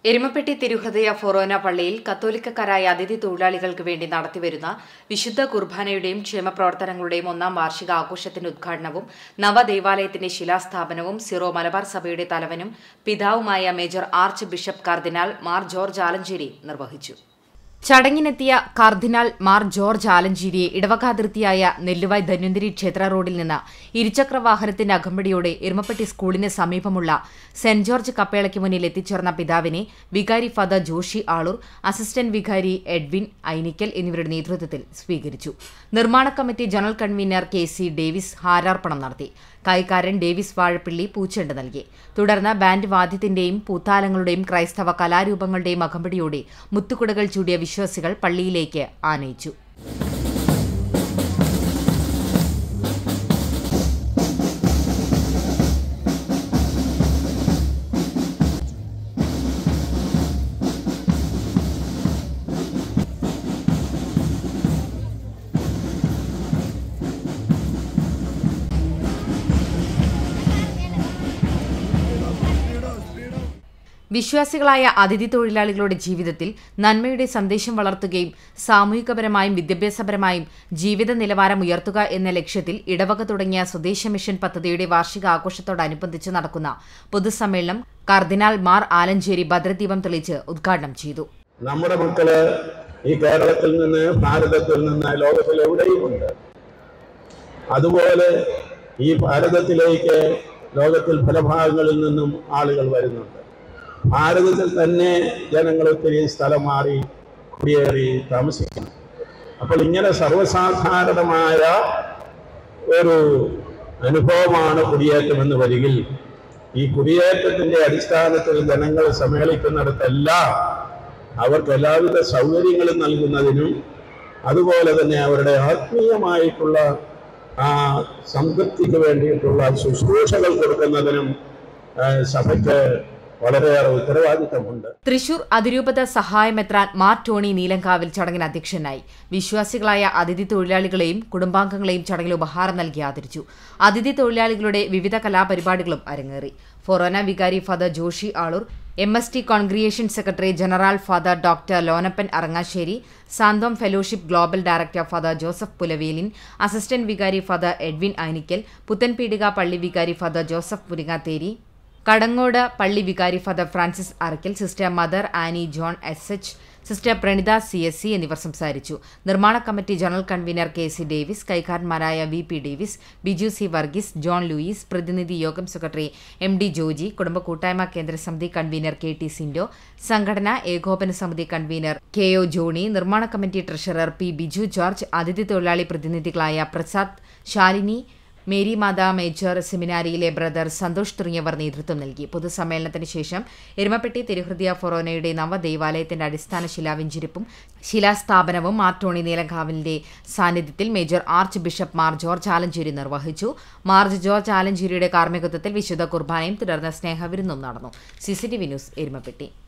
എരുമപ്പെട്ടി തിരുഹൃദയ ഫൊറോന പള്ളിയിൽ കത്തോലിക്കക്കാരായ അതിഥി തൊഴിലാളികൾക്ക് വേണ്ടി നടത്തിവരുന്ന വിശുദ്ധ കുർബാനയുടെയും ക്ഷേമപ്രവർത്തനങ്ങളുടെയും ഒന്നാം വാർഷിക ആഘോഷത്തിന്റെ ഉദ്ഘാടനവും നവദേവാലയത്തിന്റെ ശിലാസ്ഥാപനവും സിറോ മലബാർ സഭയുടെ തലവനും പിതാവുമായ മേജർ ആർച്ച് ബിഷപ്പ് കർദിനാൾ മാർ ജോർജ് ആലഞ്ചേരി നിർവഹിച്ചു ചടങ്ങിനെത്തിയ കർദിനാൾ മാർ ജോർജ് ആലഞ്ചേരിയെ ഇടവകാതിർത്തിയായ നെല്ലുവായ് ധന്വന്തിരി ക്ഷേത്ര റോഡിൽ നിന്ന് ഇരുചക്ര വാഹനത്തിന്റെ അകമ്പടിയോടെ എരുമപ്പെട്ടി സ്കൂളിന് സമീപമുള്ള സെന്റ് ജോർജ് കപ്പേളയ്ക്ക് മുന്നിൽ എത്തിച്ചേർന്ന പിതാവിനെ വികാരി ഫാദർ ജോഷി ആളൂർ അസിസ്റ്റന്റ് വികാരി എഡ്വിൻ ഐനിക്കൽ എന്നിവരുടെ നേതൃത്വത്തിൽ സ്വീകരിച്ചു നിർമ്മാണ committee general convener K C Davis ഹാരാർപ്പണം നടത്തി കൈക്കാരൻ ഡേവിസ് വാഴപ്പിള്ളി പൂച്ചെണ്ട് നൽകി തുടർന്ന് ബാൻഡ് വാദ്യത്തിന്റെയും പൂത്താലങ്ങളുടെയും ക്രൈസ്തവ കലാരൂപങ്ങളുടെയും അകമ്പടിയോടെ മുത്തുകുടകൾ ചൂടിയ വിശ്വാസികൾ പള്ളിയിലേക്ക് ആനയിച്ചു വിശ്വാസികളായ അതിഥി തൊഴിലാളികളുടെ ജീവിതത്തിൽ നന്മയുടെ സന്ദേശം വളർത്തുകയും സാമൂഹികപരമായും വിദ്യാഭ്യാസപരമായും ജീവിത നിലവാരം ഉയർത്തുക എന്ന ലക്ഷ്യത്തിൽ ഇടവക തുടങ്ങിയ സ്വദേശ മിഷൻ പദ്ധതിയുടെ വാർഷിക ആഘോഷത്തോടനുബന്ധിച്ച് നടക്കുന്ന പൊതുസമ്മേളനം കർദിനാൾ മാർ ആലഞ്ചേരി ഭദ്രദീപം തെളിച്ച് ഉദ്ഘാടനം ചെയ്തു നമ്മുടെ മക്കള് ഈ കേരളത്തിൽ നിന്ന് ഭാരതത്തിൽ നിന്ന് ലോകത്തിൽ എവിടെയുമുണ്ട് അതുപോലെ ഈ ഭാരതത്തിലേക്ക് ലോകത്തിൽ പല ഭാഗങ്ങളിൽ നിന്നും ആളുകൾ വരുന്നുണ്ട് ഭാരതത്തിൽ തന്നെ ജനങ്ങൾ ഒത്തിരി സ്ഥലം മാറി കുടിയേറി താമസിക്കുന്നു അപ്പോൾ ഇങ്ങനെ സർവ്വസാധാരണമായ ഒരു അനുഭവമാണ് കുടിയേറ്റം എന്ന് വരികിൽ ഈ കുടിയേറ്റത്തിന്റെ അടിസ്ഥാനത്തിൽ ജനങ്ങൾ സമ്മേളിക്കുന്നിടത്തെല്ലാം അവർക്ക് എല്ലാവിധ സൗകര്യങ്ങളും നൽകുന്നതിനും അതുപോലെ തന്നെ അവരുടെ ആത്മീയമായിട്ടുള്ള ആ സംതൃപ്തിക്ക് വേണ്ടിയിട്ടുള്ള ശുശ്രൂഷകൾ കൊടുക്കുന്നതിനും ആ, സഭയ്ക്ക് വളരെയേറെ ഉത്തരവാദിത്തമുണ്ട് തൃശൂർ അതിരൂപത സഹായമെത്രാൻ മാർ ടോണി നീലങ്കാവിൽ ചടങ്ങിന് അധ്യക്ഷനായി വിശ്വാസികളായ അതിഥി തൊഴിലാളികളെയും കുടുംബാംഗങ്ങളെയും ചടങ്ങിൽ ഉപഹാരം നൽകി ആദരിച്ചു അതിഥി തൊഴിലാളികളുടെ വിവിധ കലാപരിപാടികളും അരങ്ങേറി ഫൊറോന വികാരി father Joshi Aloor M S T congregation secretary general father doctor Lonappan Arangassery Santhome fellowship global director father Joseph Pulavelil assistant വികാരി ഫാദർ എഡ്വിൻ ഐനിക്കൽ പുത്തൻപീടിക പള്ളി വികാരി ഫാദർ ജോസഫ് പുരിങ്ങാത്തേരി കടങ്ങോട് പള്ളി വികാരി father Francis Arakkal sister mother Annie John S H sister Pranitha C S C എന്നിവർ സംസാരിച്ചു നിർമ്മാണ committee general convener K C Davis കൈക്കാരന്മാരായ V P Davis Biju C Varghese John Luis പ്രതിനിധി യോഗം സെക്രട്ടറി എം ഡി ജോജി കുടുംബ കൂട്ടായ്മ കേന്ദ്ര സമിതി കൺവീനർ കെ ടി സിൻഡോ സംഘടന ഏകോപന സമിതി കൺവീനർ കെ ഒ ജോണി നിർമ്മാണ committee treasurer P Biju George അതിഥി തൊഴിലാളി പ്രതിനിധികളായ പ്രസാദ് ശാലിനി മേരി മാതാ മേജർ സെമിനാരിയിലെ ബ്രദർ സന്തോഷ് തുടങ്ങിയവർ നേതൃത്വം നൽകി പൊതുസമ്മേളനത്തിന് ശേഷം എരുമപ്പെട്ടി തിരുഹൃദയ ഫൊറോനയുടെ നവദേവാലയത്തിന്റെ അടിസ്ഥാന ശിലാവെഞ്ചിരിപ്പും ശിലാസ്ഥാപനവും മാർട്ടോണി നീലങ്കാവിലിന്റെ സാന്നിധ്യത്തിൽ major archbishop Mar George Alencherry നിർവഹിച്ചു മാർജ് ജോർജ് ആലഞ്ചേരിയുടെ കാർമ്മികത്വത്തിൽ വിശുദ്ധ കുർബാനയും തുടർന്ന് സ്നേഹവിരുന്നും നടന്നു സിസിടിവി ന്യൂസ് എരുമപ്പെട്ടി